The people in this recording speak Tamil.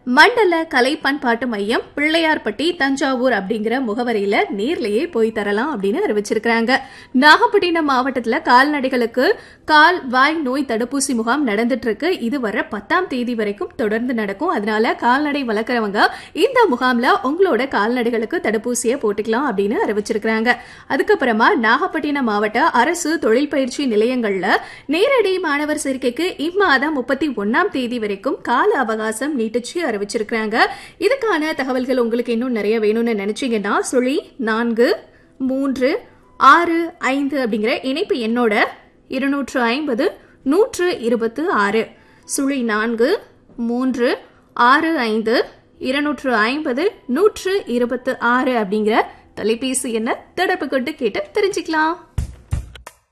மண்டல கலை பண்பாட்டு மையம் பிள்ளையார்பட்டி தஞ்சாவூர் அப்படிங்கிற முகவரியில நேர்லயே போய் தரலாம் அப்படின்னு அறிவிச்சிருக்காங்க நாகப்பட்டினம் மாவட்டத்துல கால்நடைகளுக்கு கால் வாய் நோய் தடுப்பூசி முகாம் நடந்துட்டு இருக்கு இது வர பத்தாம் தேதி வரைக்கும் தொடர்ந்து நடக்கும் அதனால கால்நடை வளர்க்குறவங்க இந்த முகாம்ல உங்களோட கால்நடைகளுக்கு தடுப்பூசியை போட்டுக்கலாம் அப்படின்னு அறிவிச்சிருக்காங்க அதுக்கப்புறமா நாகப்பட்டினம் மாவட்ட அரசு தொழில் பயிற்சி நிலையங்கள்ல நேரடி மாணவர் சேர்க்கைக்கு இம்மாதம் முப்பத்தி ஒன்னாம் தேதி வரைக்கும் கால அவகாசம் நீட்டிச்சு அறிவிச்சிருக்காங்க இதுக்கான தகவல்கள் உங்களுக்கு இன்னும் நிறைய வேணும்னு நினைச்சீங்கன்னா சுழி நான்கு மூன்று ஆறு ஐந்து அப்படிங்கிற இணைப்பு எண்ணோட இருநூற்று ஐம்பது நூற்று இருபத்து ஆறு சுழி நான்கு மூன்று ஆறு ஐந்து இருநூற்று ஐம்பது நூற்று இருபத்து ஆறு அப்படிங்கிற தொலைபேசி எண்ணை தொடர்பு கொண்டு கேட்டு தெரிஞ்சுக்கலாம்